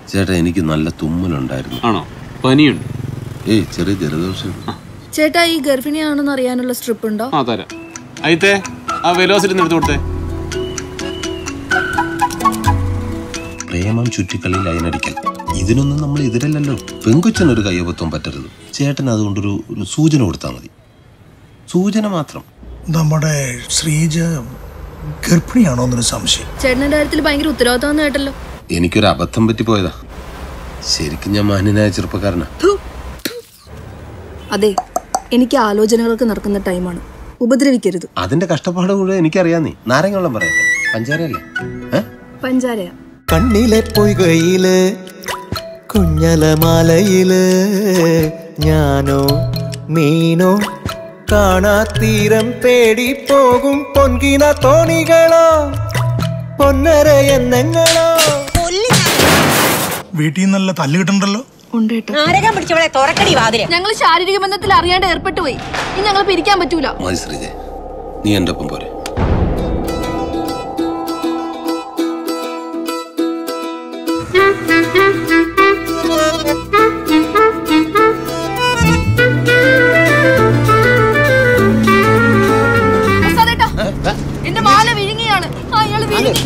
ചേട്ടാ എനിക്ക് നല്ല തുമ്മലുണ്ടായിരുന്നു ആണോ പനിയുണ്ട് ഏയ് ചെറിയ ജലദോഷം ചേട്ടാ ഈ ഗർഭിണിയാണെന്ന് അറിയാനുള്ള സ്ട്രിപ്പ് ഉണ്ടോ ആ തരാം അയിത്തെ ആ വെലോസിറ്റി എടുത്ത് കൊടുത്തേ പ്രേമം ചുറ്റിക്കളി ലൈനടിക്കൽ ഇതിനൊന്നും നമ്മൾ എതിരല്ലല്ലോ പെങ്കൊച്ചനൊരു കയ്യബത്വം പറ്റരുത് ചേട്ടൻ അതുകൊണ്ടൊരു ഒരു സൂചന കൊടുത്താൽ മതി സൂചന മാത്രം നമ്മുടെ ശ്രീജ ഗർഭിണിയാണോ എന്നൊരു സംശയം ചേട്ടന്റെ കാര്യത്തിൽ ഭയങ്കര ഉത്തരവാദിത്തം കേട്ടല്ലോ എനിക്കൊരു അബദ്ധം പറ്റിപ്പോയതാ ശരിക്കും ഞാൻ മാന്യനായ ചെറുപ്പക്കാരനാ അതെ എനിക്ക് ആലോചനകളൊക്കെ നടക്കുന്ന ടൈമാണ് ഉപദ്രവിക്കരുത് അതിന്റെ കഷ്ടപ്പാട് മുഴുവൻ എനിക്കറിയാന്നേ നാരങ്ങ വെള്ളം പറയട്ടെ പഞ്ചാരയല്ലേ ഏ പഞ്ചാരയാ കണ്ണിലെ പൊയ്കയില് കുഞ്ഞലമാലയില് ഞാനോ മീനോ കാണാത്തീരം തേടി പോകും പൊൻകിന തോണികളോ പൊന്നര എന്നെങ്ങളോ വീട്ടിൽ നിന്നല്ല തല്ല് കിട്ടണ്ടല്ലോ ഉണ്ട് കേട്ടോ നാരകം പിടിച്ചവളെ തുറക്കടി വാതില് ഞങ്ങൾ ശാരീരിക ബന്ധത്തിൽ അറിയാണ്ട് ഏർപ്പെട്ടു പോയി ഇനി ഞങ്ങൾ പിരിക്കാൻ പറ്റൂല മതി ശ്രീജെ നീ എൻ്റെ ഒപ്പം പോരെ പ്രസാദേട്ടാ, എന്റെ മാല വിഴുങ്ങിയാണ് അയാള് വിഴുങ്ങി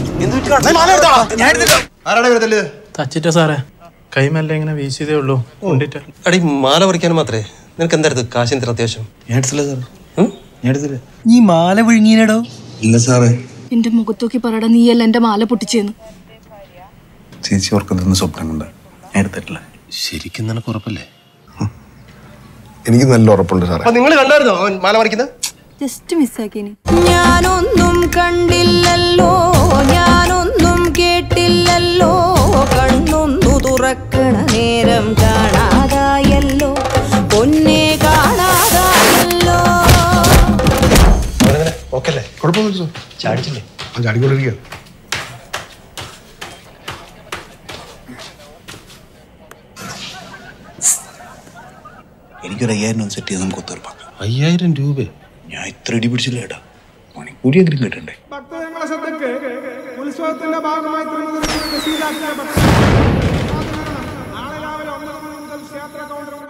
തച്ചിട്ട സാറേ കൈമല്ല ഇങ്ങനെ വീശിയതേ ഉള്ളൂ കൊണ്ടിട്ട് അടി മാല പറിക്കാൻ മാത്രമേ നിനക്ക് എന്തായിരുന്നു കാശിന് ഇത്ര അത്യാവശ്യം ഞാൻ എടുത്തില്ല സാർ ഞാൻ എടുത്തില്ല നീ മാല വിഴുങ്ങിയടോ ഇല്ല സാറേ എന്റെ മുഖത്തോക്കി പറയടാ നീയല്ല എന്റെ മാല പൊട്ടിച്ചേന്ന് ചേച്ചി ഓർക്കുന്ന സ്വപ്നം കൊണ്ട് ഞാൻ എടുത്തിട്ടില്ല ശരിക്കും നിനക്ക് ഉറപ്പല്ലേ എനിക്ക് നല്ല ഉറപ്പുണ്ട് സാറേ നിങ്ങൾ കണ്ടായിരുന്നോ അവൻ മാല പറിക്കുന്നത് ജസ്റ്റ് മിസ്സാക്കിനി ഞാനൊന്നും കണ്ടില്ലല്ലോ ഞാനൊന്നും കേട്ടില്ലല്ലോ കണ്ണൊന്നു തുറക്കണ നേരം കാണാതായല്ലോ പൊന്നെ കാണാതായല്ലോ ഓക്കെ അല്ലേ കുഴപ്പമൊന്നുമില്ല ചാടിച്ചില്ലേ സാർ ചാടിക്കൊണ്ടിരിക്കുക എനിക്കൊരു അയ്യായിരം രൂപ സെറ്റ് ചെയ്ത് നമുക്ക് ഒത്തുറപ്പാക്കാം അയ്യായിരം രൂപ ഞാൻ ഇത്ര ഇടി പിടിച്ചില്ല ഏട്ടാ മണിക്കൂറിയെങ്കിലും കിട്ടണ്ടേ ഭക്തജനങ്ങളെ ശ്രദ്ധയ്ക്ക് ഉത്സവത്തിന്റെ ഭാഗമായി നാളെ രാവിലെ ഒമ്പത് മണി മുതൽ ക്ഷേത്ര കൗണ്ടറുകൾ